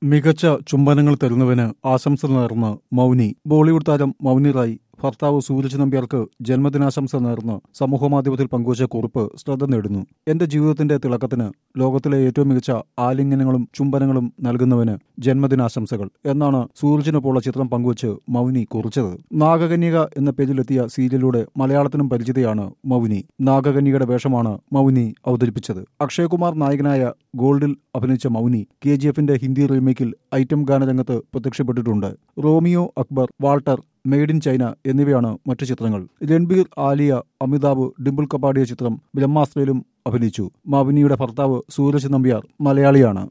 മികച്ച ചുംബനങ്ങൾ തരുന്നവന് ആശംസ നേർന്ന് മൗനി ബോളിവുഡ് താരം മൗനി റായ് ഭർത്താവ് സൂരജ് നമ്പ്യാർക്ക് ജന്മദിനാശംസ നേർന്ന് സമൂഹമാധ്യമത്തിൽ പങ്കുവച്ച കുറിപ്പ് ശ്രദ്ധ നേടുന്നു എന്റെ ജീവിതത്തിന്റെ തിളക്കത്തിന് ലോകത്തിലെ ഏറ്റവും മികച്ച ആലിംഗനങ്ങളും ചുംബനങ്ങളും നൽകുന്നവന് ജന്മദിനാശംസകൾ എന്നാണ് സൂരജിനൊപ്പമുള്ള ചിത്രം പങ്കുവച്ച് മൗനി കുറിച്ചത് നാഗകന്യക എന്ന പേജിലെത്തിയ സീരിയലിലൂടെ മലയാളത്തിനും പരിചിതയാണ് മൗനി നാഗകന്യകയുടെ വേഷമാണ് മൗനി അവതരിപ്പിച്ചത് അക്ഷയകുമാർ നായകനായ ഗോൾഡിൽ അഭിനയിച്ച മൗനി കെ ജി എഫിന്റെ ഹിന്ദി റീമേക്കിൽ ഐറ്റം ഗാനരംഗത്ത് പ്രത്യക്ഷപ്പെട്ടിട്ടുണ്ട് റോമിയോ അക്ബർ വാൾട്ടർ മെയ്ഡ് ഇൻ ചൈന എന്നിവയാണ് മറ്റു ചിത്രങ്ങൾ രൺബീർ ആലിയ അമിതാഭ് ഡിംപിൾ കപ്പാടിയ ചിത്രം ബ്രഹ്മാസ്ത്രയിലും അഭിനയിച്ചു മൗനിയുടെ ഭർത്താവ് സൂരജ് നമ്പ്യാർ മലയാളിയാണ്